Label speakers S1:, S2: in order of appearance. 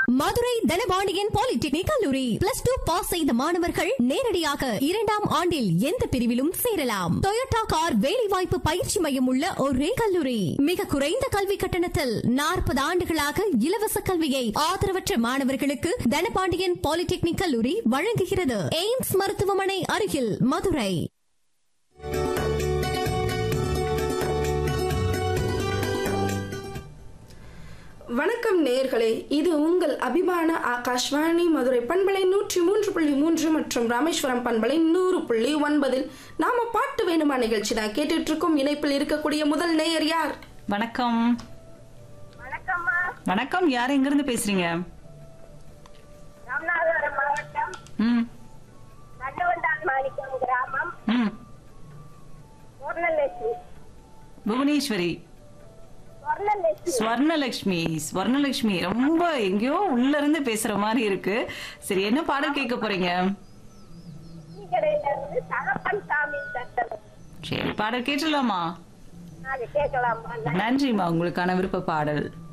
S1: Madurai Dhanapandian polytechnic கல்லூரி plus two pass செய்த மாணவர்கள் நேரடியாக இரண்டாம் ஆண்டில் எந்த பிரிவிலும் சேரலாம் டொயோட்டா கார் வேலைவாய்ப்பு பயிற்சி மையம் உள்ள ஒரே கல்லூரி மிக குறைந்த கல்வி கட்டணத்தில் நாற்பது ஆண்டுகளாக இலவச கல்வியை ஆதரவற்ற மாணவர்களுக்கு தனபாண்டியன் பாலிடெக்னிக் கல்லூரி வழங்குகிறது எய்ம்ஸ் மருத்துவமனை அருகில் மதுரை
S2: வணக்கம் நேயர்களே இது உங்கள் அபிமான ஆகாஷ்வாணி மதுரை பண்பலை நூற்றி மூன்று புள்ளி மூன்று மற்றும் ராமேஸ்வரம் பண்பலை நூறு புள்ளி ஒன்பதில் நாம பாட்டு வேணுமா நிகழ்ச்சி தான் கேட்டுட்டு இருக்கோம் இணைப்பில் இருக்கக்கூடிய முதல் நேயர் யார்
S3: வணக்கம்
S4: வணக்கம்மா
S3: வணக்கம் யார் எங்க இருந்து பேசுறீங்க
S4: ராமநாதபுரம் மாவட்டம்
S3: ம்
S4: நடுவண்டான் மாணிக்கம் கிராமம்
S3: ம்
S4: சொர்ணலட்சுமி
S3: புவனேஸ்வரி
S4: சொர்ணலட்சுமி
S3: ஸ்வர்ணலட்சுமி ஸ்வர்ணலட்சுமி ரொம்ப எங்கேயோ உள்ள இருந்து பேசுற மாதிரி இருக்கு சரி என்ன பாடல் கேட்க போறீங்க
S4: டீ கடையில இருந்து தகப்பன் சாமி தட்டது
S3: சரி பாடல் கேட்டுடலாமா
S4: அது கேட்கலாமா
S3: நன்றிம்மா உங்களுக்கான விருப்ப பாடல்